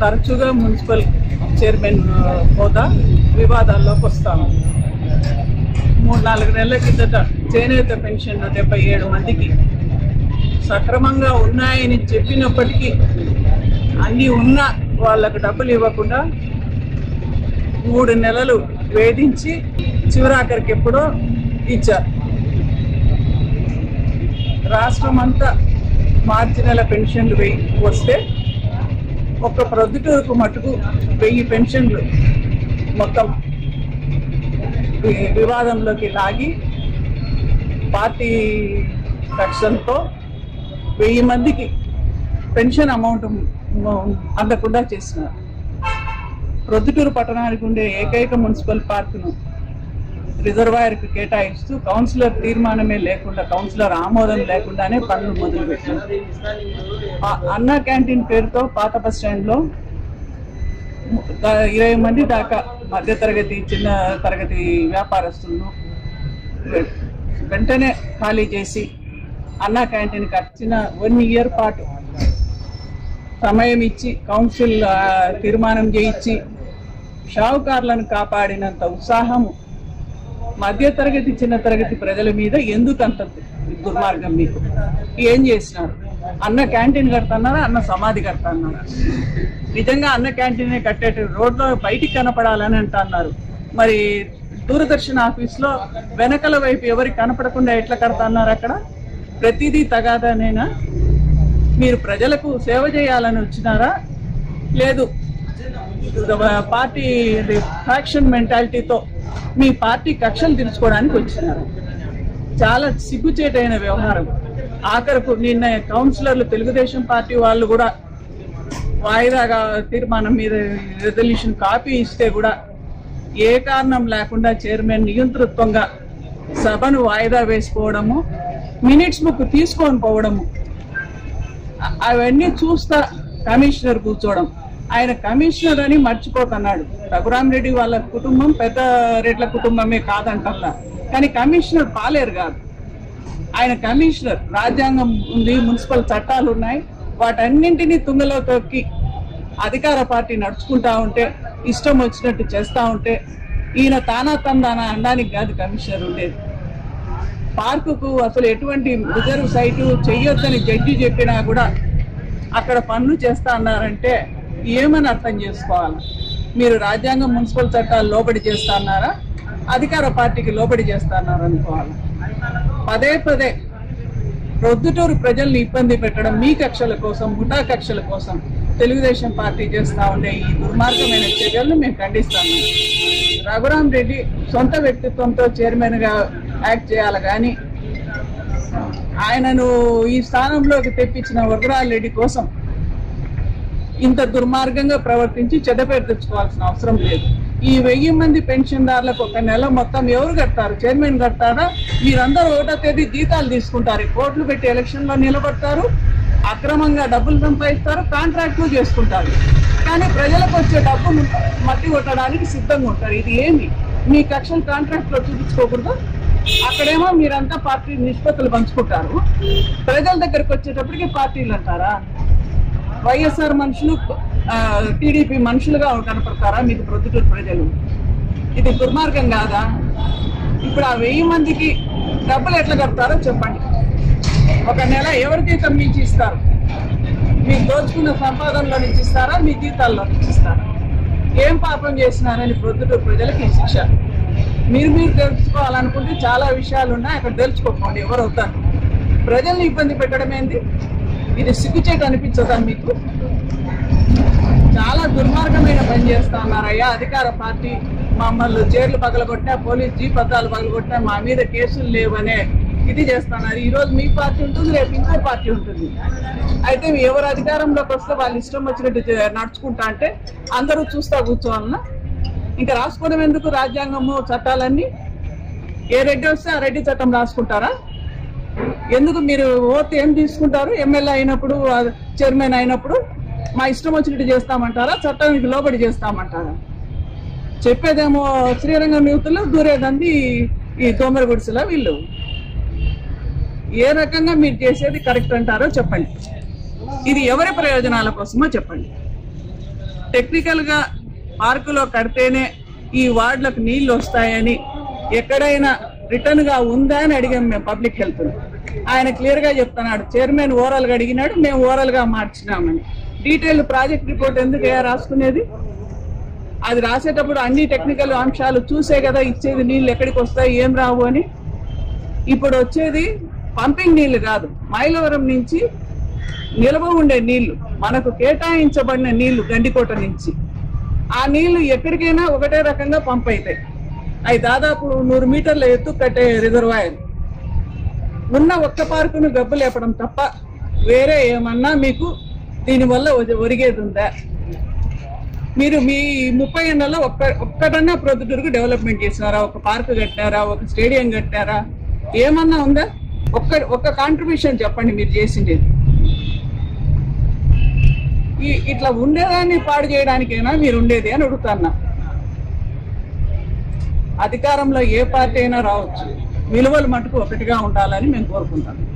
తరచుగా municipal chairman ఆ, హోదా వివాదాల్లోకి వస్తాము మూడు నాలుగు నెలల కిందట చేనేత పెన్షన్లు డెబ్బై ఏడు మందికి సక్రమంగా ఉన్నాయని చెప్పినప్పటికీ అన్ని ఉన్న వాళ్ళకు డబ్బులు ఇవ్వకుండా మూడు నెలలు వేధించి చివరాఖరికి ఎప్పుడో ఇచ్చారు రాష్ట్రం అంతా మార్చి నెల పెన్షన్లు వెయ్యి వస్తే ఒక్క ప్రొద్దుటూరుకు మటుకు వెయ్యి పెన్షన్లు మొత్తం వి- వివాదంలోకి లాగి పార్టీ కక్షలతో వెయ్యి మందికి పెన్షన్ అమౌంట్ మ- అందకుండా చేసినారు ప్రొద్దుటూరు పట్టణానికి ఉండే ఏకైక మున్సిపల్ పార్కును రిజర్వాయర్కు కేటాయిస్తూ కౌన్సిలర్ తీర్మానమే లేకుండా కౌన్సిలర్ ఆమోదం లేకుండానే పనులు మొదలుపెట్టారు ఆ అన్నా క్యాంటీన్ పేరుతో పాత బస్ స్టాండ్లో ద- ఇరవై మంది దాకా మధ్యతరగతి చిన్న తరగతి వ్యాపారస్తులను వె- వెంటనే ఖాళీ చేసి అన్నా క్యాంటీన్కి వచ్చిన వన్ ఇయర్ పాటు సమయం ఇచ్చి కౌన్సిల్ ఆ, తీర్మానం చేయించి షావుకారులను కాపాడినంత ఉత్సాహము మధ్యతరగతి చిన్న తరగతి ప్రజల మీద ఎందుకు అంత దుర్మార్గం మీకు ఏం చేసినారు అన్న క్యాంటీన్ కడుతున్నారా అన్న సమాధి కడుతున్నారా నిజంగా అన్న క్యాంటీన్ కట్టేట రోడ్లో బయటికి కనపడాలని అంటున్నారు మరి దూరదర్శన్ ఆఫీస్ లో వెనకల వైపు ఎవరికి కనపడకుండా ఎట్లా కడుతున్నారు అక్కడ ప్రతిదీ తగాదానేనా మీరు ప్రజలకు సేవ చేయాలని వచ్చినారా లేదు పార్టీ ఫ్యాక్షన్ మెంటాలిటీతో మీ పార్టీ కక్షలు తీర్చుకోవడానికి వచ్చినారు చాలా సిగ్గుచేటైన వ్యవహారం ఆఖరకు నిన్న కౌన్సిలర్లు తెలుగుదేశం పార్టీ వాళ్ళు కూడా వాయిదాగా తీర్మానం మీద రెజల్యూషన్ కాపీ ఇస్తే కూడా ఏ కారణం లేకుండా చైర్మన్ నియంతృత్వంగా సభను వాయిదా వేసుకోవడము మినిట్స్ బుక్ తీసుకొని పోవడము అ- అవన్నీ చూస్తా కమిషనర్ కూర్చోవడం ఆయన కమిషనర్ అని మర్చిపోకన్నాడు రఘురామ్ రెడ్డి వాళ్ళ కుటుంబం పెద్ద రెడ్ల కుటుంబమే కాదంటల్లా కానీ కమిషనర్ పాలేరు కాదు ఆయన కమిషనర్ రాజ్యాంగం ఉంది మున్సిపల్ చట్టాలు ఉన్నాయి వాటన్నింటినీ తుంగలో తొక్కి అధికార పార్టీ నడుచుకుంటా ఉంటే ఇష్టం వచ్చినట్టు చేస్తా ఉంటే ఈయన తానా తందానా అనడానికి కాదు కమిషనర్ ఉండేది పార్కుకు అసలు ఎటువంటి రిజర్వ్ సైటు చెయ్యొద్దని జడ్జి చెప్పినా కూడా అక్కడ పనులు చేస్తా అన్నారంటే ఏమని అర్థం చేసుకోవాలి మీరు రాజ్యాంగం మున్సిపల్ చట్టాలు లోబడి చేస్తా అన్నారా అధికార పార్టీకి లోబడి చేస్తా అన్నారు అనుకోవాలి పదే పదే ప్రొద్దుటూరు ప్రజల్ని ఇబ్బంది పెట్టడం మీ కక్షల కోసం ముఠా కక్షల కోసం తెలుగుదేశం పార్టీ చేస్తా ఉండే ఈ దుర్మార్గమైన చర్యలను మేము ఖండిస్తాము రఘురామ్ రెడ్డి సొంత వ్యక్తిత్వంతో చైర్మన్ గా యాక్ట్ చేయాలి కానీ ఆయనను ఈ స్థానంలోకి తెప్పించిన వరదరాల్ రెడ్డి కోసం ఇంత దుర్మార్గంగా ప్రవర్తించి చెడ్డపేరు తెచ్చుకోవాల్సిన అవసరం లేదు ఈ వెయ్యి మంది పెన్షన్దారులకు ఒక నెల మొత్తం ఎవరు కడతారు చైర్మన్ కడతారా మీరందరూ ఒకటో తేదీ జీతాలు తీసుకుంటారు కోట్లు పెట్టి ఎలక్షన్ లో నిలబడతారు అక్రమంగా డబ్బులు సంపాదిస్తారు కాంట్రాక్ట్లు చేసుకుంటారు కానీ ప్రజలకు వచ్చే డబ్బు మట్టి కొట్టడానికి సిద్ధంగా ఉంటారు ఇది ఏమి మీ కక్షలు కాంట్రాక్ట్ లో చూపించుకోకూడదు అక్కడేమో మీరంతా పార్టీ నిష్పత్తులు పంచుకుంటారు ప్రజల దగ్గరకు వచ్చేటప్పటికి పార్టీలు అంటారా వైఎస్ఆర్ మనుషులు టీడీపీ మనుషులుగా కనపడతారా మీకు ప్రొద్దుటూరు ప్రజలు ఇది దుర్మార్గం కాదా ఇప్పుడు ఆ వెయ్యి మందికి డబ్బులు ఎట్లా కడతారో చెప్పండి ఒక నెల ఎవరి జీతం నుంచి ఇస్తారు మీరు దోచుకున్న సంపాదనలో నుంచి ఇస్తారా మీ జీతాల్లో నుంచి ఇస్తారా ఏం పాపం చేసినారని ప్రొద్దుటూరు ప్రజలకి ఈ శిక్ష మీరు మీరు తెలుసుకోవాలనుకుంటే చాలా విషయాలు ఉన్నాయి అక్కడ తెలుసుకోకండి ఎవరు అవుతారు ప్రజల్ని ఇబ్బంది పెట్టడం ఏంది ఇది సిగ్గుచేటు అనిపించదా మీకు చాలా దుర్మార్గమైన పని చేస్తా ఉన్నారయ్యా అధికార పార్టీ మమ్మల్ని చీరలు పగలగొట్టినా పోలీస్ జీప్ అద్దాలు పగలగొట్టినా మా మీద కేసులు లేవనే ఇది చేస్తున్నారు ఈ రోజు మీ పార్టీ ఉంటుంది రేపు ఇంకో పార్టీ ఉంటుంది అయితే ఎవరు అధికారంలోకి వస్తే వాళ్ళు ఇష్టం వచ్చినట్టు చే- నడుచుకుంటా అంటే అందరూ చూస్తా కూర్చోవాలన్నా ఇంకా రాసుకోవడం ఎందుకు రాజ్యాంగము చట్టాలన్నీ ఏ రెడ్డి వస్తే ఆ రెడ్డి చట్టం రాసుకుంటారా ఎందుకు మీరు ఓట్ ఏం తీసుకుంటారు ఎమ్మెల్యే అయినప్పుడు ఆ చైర్మన్ అయినప్పుడు మా ఇష్టం వచ్చినట్టు చేస్తామంటారా చట్టానికి లోబడి చేస్తామంటారా చెప్పేదేమో శ్రీరంగం యువతలు దూరేదంది ఈ తోమర గుడిసెల వీళ్ళు ఏ రకంగా మీరు చేసేది కరెక్ట్ అంటారో చెప్పండి ఇది ఎవరి ప్రయోజనాల కోసమో చెప్పండి టెక్నికల్ గా పార్కులో కడితేనే ఈ వార్డులకు నీళ్లు వస్తాయని ఎక్కడైనా రిటర్న్ గా ఉందా అని అడిగాం మేము పబ్లిక్ హెల్త్ ఆయన క్లియర్ గా చెప్తున్నాడు చైర్మన్ ఓవరాల్ గా అడిగినాడు మేము ఓవరాల్ గా మార్చినామని డీటెయిల్ ప్రాజెక్ట్ రిపోర్ట్ ఎందుకు ఏ రాసుకునేది అది రాసేటప్పుడు అన్ని టెక్నికల్ అంశాలు చూసే కదా ఇచ్చేది నీళ్ళు ఎక్కడికి వస్తాయి ఏం రావు అని ఇప్పుడు వచ్చేది పంపింగ్ నీళ్లు కాదు మైలవరం నుంచి నిల్వ ఉండే నీళ్లు మనకు కేటాయించబడిన నీళ్లు గండికోట నుంచి ఆ నీళ్లు ఎక్కడికైనా ఒకటే రకంగా పంప్ అవుతాయి అవి దాదాపు నూరు మీటర్ల ఎత్తు కట్టే రిజర్వాయర్ ఉన్న ఒక్క పార్కును గబ్బు లేపడం తప్ప వేరే ఏమన్నా మీకు దీనివల్ల ఒ- ఒరిగేది ఉందా మీరు మీ ముప్పై ఏళ్ళలో ఒక్క ఒక్కటన్నా ప్రొద్దుటూరుకు డెవలప్మెంట్ చేసినారా ఒక పార్క్ కట్టారా ఒక స్టేడియం కట్టారా ఏమన్నా ఉందా ఒక్క ఒక్క కాంట్రిబ్యూషన్ చెప్పండి మీరు చేసింది ఈ ఇట్లా ఉండేదాన్ని పాడు చేయడానికైనా మీరు ఉండేది అని అడుగుతున్నా అధికారంలో ఏ పార్టీ అయినా రావచ్చు విలువలు మటుకు ఒకటిగా ఉండాలని మేము కోరుకుంటాం